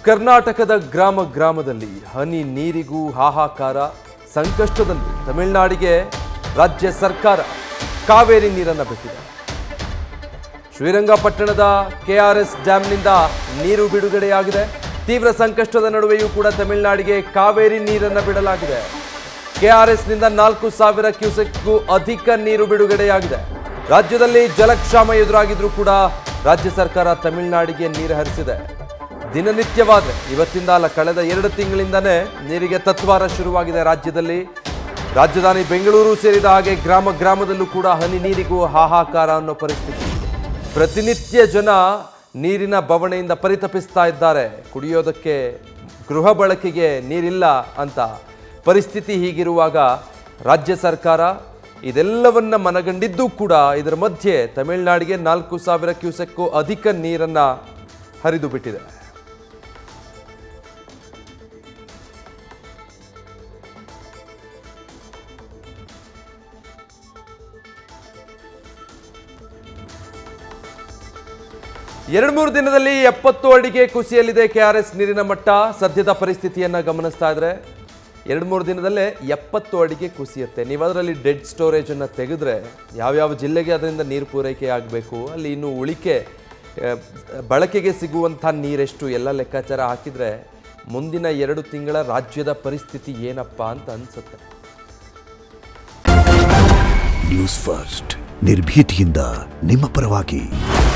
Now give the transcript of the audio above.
ಕರ್ನಾಟಕದ ಗ್ರಾಮ ಗ್ರಾಮದಲ್ಲಿ ಹನಿ ನೀರಿಗೂ ಹಾಹಾಕಾರ ಸಂಕಷ್ಟದಲ್ಲಿ ತಮಿಳುನಾಡಿಗೆ ರಾಜ್ಯ ಸರ್ಕಾರ ಕಾವೇರಿ ನೀರನ್ನು ಬಿಟ್ಟಿದೆ ಶ್ರೀರಂಗಪಟ್ಟಣದ ಕೆಆರ್ಎಸ್ ಡ್ಯಾಂನಿಂದ ನೀರು ಬಿಡುಗಡೆಯಾಗಿದೆ ತೀವ್ರ ಸಂಕಷ್ಟದ ನಡುವೆಯೂ ಕೂಡ ತಮಿಳುನಾಡಿಗೆ ಕಾವೇರಿ ನೀರನ್ನು ಬಿಡಲಾಗಿದೆ ಕೆಆರ್ಎಸ್ನಿಂದ ನಾಲ್ಕು ಸಾವಿರ ಕ್ಯೂಸೆಕ್ಗೂ ಅಧಿಕ ನೀರು ಬಿಡುಗಡೆಯಾಗಿದೆ ರಾಜ್ಯದಲ್ಲಿ ಜಲಕ್ಷಾಮ ಎದುರಾಗಿದ್ರೂ ಕೂಡ ರಾಜ್ಯ ಸರ್ಕಾರ ತಮಿಳುನಾಡಿಗೆ ನೀರು ಹರಿಸಿದೆ ದಿನನಿತ್ಯವಾದ್ರೆ ಇವತ್ತಿಂದ ಅಲ್ಲ ಕಳೆದ ಎರಡು ತಿಂಗಳಿಂದನೇ ನೀರಿಗೆ ತತ್ವಾರ ಶುರುವಾಗಿದೆ ರಾಜ್ಯದಲ್ಲಿ ರಾಜಧಾನಿ ಬೆಂಗಳೂರು ಸೇರಿದ ಹಾಗೆ ಗ್ರಾಮ ಗ್ರಾಮದಲ್ಲೂ ಕೂಡ ಹನಿ ನೀರಿಗೂ ಹಾಹಾಕಾರ ಅನ್ನೋ ಪರಿಸ್ಥಿತಿ ಪ್ರತಿನಿತ್ಯ ಜನ ನೀರಿನ ಬವಣೆಯಿಂದ ಪರಿತಪಿಸ್ತಾ ಇದ್ದಾರೆ ಕುಡಿಯೋದಕ್ಕೆ ಗೃಹ ಬಳಕೆಗೆ ನೀರಿಲ್ಲ ಅಂತ ಪರಿಸ್ಥಿತಿ ಹೀಗಿರುವಾಗ ರಾಜ್ಯ ಸರ್ಕಾರ ಇದೆಲ್ಲವನ್ನ ಮನಗಂಡಿದ್ದು ಕೂಡ ಇದರ ಮಧ್ಯೆ ತಮಿಳುನಾಡಿಗೆ ನಾಲ್ಕು ಸಾವಿರ ಕ್ಯೂಸೆಕ್ಕೂ ಅಧಿಕ ನೀರನ್ನ ಹರಿದು ಬಿಟ್ಟಿದೆ ಎರಡು ಮೂರು ದಿನದಲ್ಲಿ ಎಪ್ಪತ್ತು ಅಡಿಗೆ ಕುಸಿಯಲಿದೆ ಕೆಆರ್ಎಸ್ ನೀರಿನ ಮಟ್ಟ ಸದ್ಯದ ಪರಿಸ್ಥಿತಿಯನ್ನ ಗಮನಿಸ್ತಾ ಇದ್ರೆ ಎರಡು ಮೂರು ದಿನದಲ್ಲೇ ಎಪ್ಪತ್ತು ಅಡಿಗೆ ಕುಸಿಯುತ್ತೆ ನೀವು ಅದರಲ್ಲಿ ಡೆಡ್ ಸ್ಟೋರೇಜ್ ಅನ್ನ ತೆಗೆದ್ರೆ ಯಾವ್ಯಾವ ಜಿಲ್ಲೆಗೆ ಅದರಿಂದ ನೀರು ಪೂರೈಕೆ ಆಗಬೇಕು ಅಲ್ಲಿ ಇನ್ನು ಉಳಿಕೆ ಆ, ಬಳಕೆಗೆ ಸಿಗುವಂಥ ನೀರೆಷ್ಟು ಎಲ್ಲ ಲೆಕ್ಕಾಚಾರ ಹಾಕಿದ್ರೆ ಮುಂದಿನ ಎರಡು ತಿಂಗಳ ರಾಜ್ಯದ ಪರಿಸ್ಥಿತಿ ಏನಪ್ಪ ಅಂತ ಅನ್ಸುತ್ತೆ ನ್ಯೂಸ್ ಫಸ್ಟ್ ನಿರ್ಭೀತಿಯಿಂದ ನಿಮ್ಮ ಪರವಾಗಿ